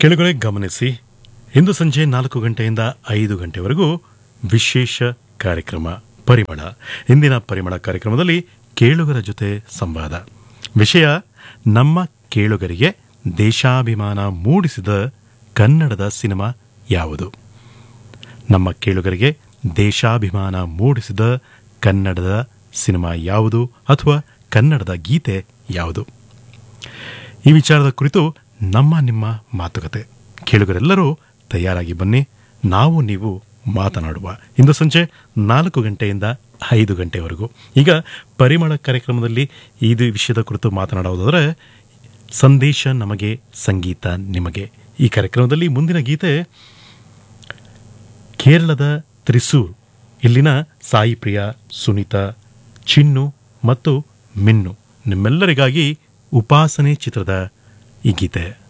ಕೆಳಗಡೆ ಗಮನಿಸಿ ಇಂದು ಸಂಜೆ ನಾಲ್ಕು ಗಂಟೆಯಿಂದ ಐದು ಗಂಟೆವರೆಗೂ ವಿಶೇಷ ಕಾರ್ಯಕ್ರಮ ಪರಿಮಳ ಇಂದಿನ ಪರಿಮಳ ಕಾರ್ಯಕ್ರಮದಲ್ಲಿ ಕೇಳುಗರ ಜೊತೆ ಸಂವಾದ ವಿಷಯ ನಮ್ಮ ಕೇಳುಗರಿಗೆ ದೇಶಾಭಿಮಾನ ಮೂಡಿಸಿದ ಕನ್ನಡದ ಸಿನಿಮಾ ಯಾವುದು ನಮ್ಮ ಕೇಳುಗರಿಗೆ ದೇಶಾಭಿಮಾನ ಮೂಡಿಸಿದ ಕನ್ನಡದ ಸಿನಿಮಾ ಯಾವುದು ಅಥವಾ ಕನ್ನಡದ ಗೀತೆ ಯಾವುದು ಈ ವಿಚಾರದ ಕುರಿತು ನಮ್ಮ ನಿಮ್ಮ ಮಾತುಕತೆ ಕೇಳುಗರೆಲ್ಲರೂ ತಯಾರಾಗಿ ಬನ್ನಿ ನಾವು ನೀವು ಮಾತನಾಡುವ ಇಂದು ಸಂಜೆ ನಾಲ್ಕು ಗಂಟೆಯಿಂದ ಐದು ಗಂಟೆವರೆಗೂ ಈಗ ಪರಿಮಳ ಕಾರ್ಯಕ್ರಮದಲ್ಲಿ ಇದು ವಿಷಯದ ಕುರಿತು ಮಾತನಾಡುವುದಾದರೆ ಸಂದೇಶ ನಮಗೆ ಸಂಗೀತ ನಿಮಗೆ ಈ ಕಾರ್ಯಕ್ರಮದಲ್ಲಿ ಮುಂದಿನ ಗೀತೆ ಕೇರಳದ ತ್ರಿಸೂರ್ ಇಲ್ಲಿನ ಸಾಯಿ ಪ್ರಿಯಾ ಸುನೀತಾ ಚಿನ್ನು ಮತ್ತು ಮಿನ್ನು ನಿಮ್ಮೆಲ್ಲರಿಗಾಗಿ ಉಪಾಸನೆ ಚಿತ್ರದ ಈ ಗೀತೆ